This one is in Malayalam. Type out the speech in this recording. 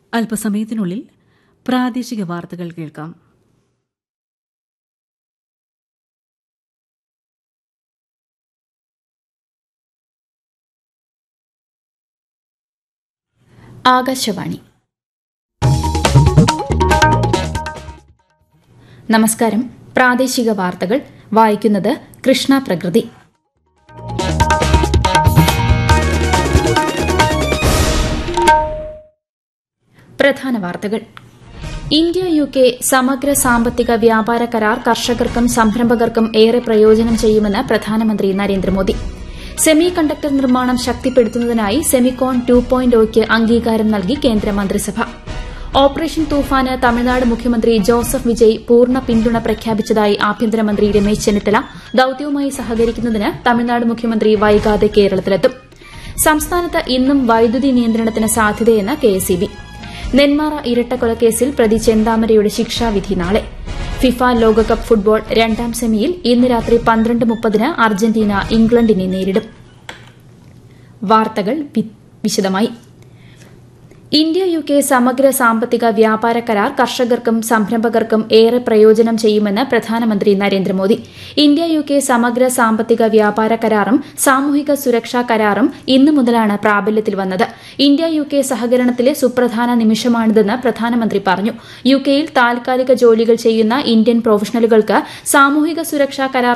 അല്പസമയത്തിനുള്ളിൽ പ്രാദേശിക വാർത്തകൾ കേൾക്കാം ആകാശവാണി നമസ്കാരം പ്രാദേശിക വാർത്തകൾ വായിക്കുന്നത് കൃഷ്ണ പ്രകൃതി പ്രധാന വാർത്തകൾ ഇന്ത്യ യു കെ സമഗ്ര സാമ്പത്തിക വ്യാപാര കരാർ കർഷകർക്കും സംരംഭകർക്കും ഏറെ പ്രയോജനം ചെയ്യുമെന്ന് പ്രധാനമന്ത്രി നരേന്ദ്രമോദി സെമി കണ്ടക്ടർ നിർമ്മാണം ശക്തിപ്പെടുത്തുന്നതിനായി സെമിക്കോൺ ടു പോയിന്റ് ഒയ്ക്ക് അംഗീകാരം നൽകി കേന്ദ്രമന്ത്രിസഭ ഓപ്പറേഷൻ തൂഫാന് തമിഴ്നാട് മുഖ്യമന്ത്രി ജോസഫ് വിജയ് പൂർണ്ണ പിന്തുണ പ്രഖ്യാപിച്ചതായി ആഭ്യന്തരമന്ത്രി രമേശ് ചെന്നിത്തല ദൌത്യവുമായി സഹകരിക്കുന്നതിന് തമിഴ്നാട് മുഖ്യമന്ത്രി വൈകാതെ കേരളത്തിലെത്തും സംസ്ഥാനത്ത് ഇന്നും വൈദ്യുതി നിയന്ത്രണത്തിന് സാധ്യതയെന്ന് കെഎസ്ഇബി നെന്മാറ ഇരട്ടക്കൊലക്കേസിൽ പ്രതി ചെന്താമരയുടെ ശിക്ഷാവിധി നാളെ ഫിഫ ലോകകപ്പ് ഫുട്ബോൾ രണ്ടാം സെമിയിൽ ഇന്ന് രാത്രി പന്ത്രണ്ട് മുപ്പതിന് അർജന്റീന ഇംഗ്ലണ്ടിനെ നേരിടും വാർത്തകൾ വിശദമായി ഇന്ത്യ യു കെ സമഗ്ര സാമ്പത്തിക വ്യാപാര കരാർ കർഷകർക്കും സംരംഭകർക്കും ഏറെ പ്രയോജനം ചെയ്യുമെന്ന് പ്രധാനമന്ത്രി നരേന്ദ്രമോദി ഇന്ത്യ യു കെ സമഗ്ര സാമ്പത്തിക വ്യാപാര കരാറും സാമൂഹിക സുരക്ഷാ കരാറും ഇന്നു മുതലാണ് പ്രാബല്യത്തിൽ വന്നത് ഇന്ത്യ യു കെ സഹകരണത്തിലെ സുപ്രധാന നിമിഷമാണിതെന്ന് പ്രധാനമന്ത്രി പറഞ്ഞു യു കെയിൽ താൽക്കാലിക ജോലികൾ ചെയ്യുന്ന ഇന്ത്യൻ പ്രൊഫഷണലുകൾക്ക് സാമൂഹിക സുരക്ഷാ കരാർ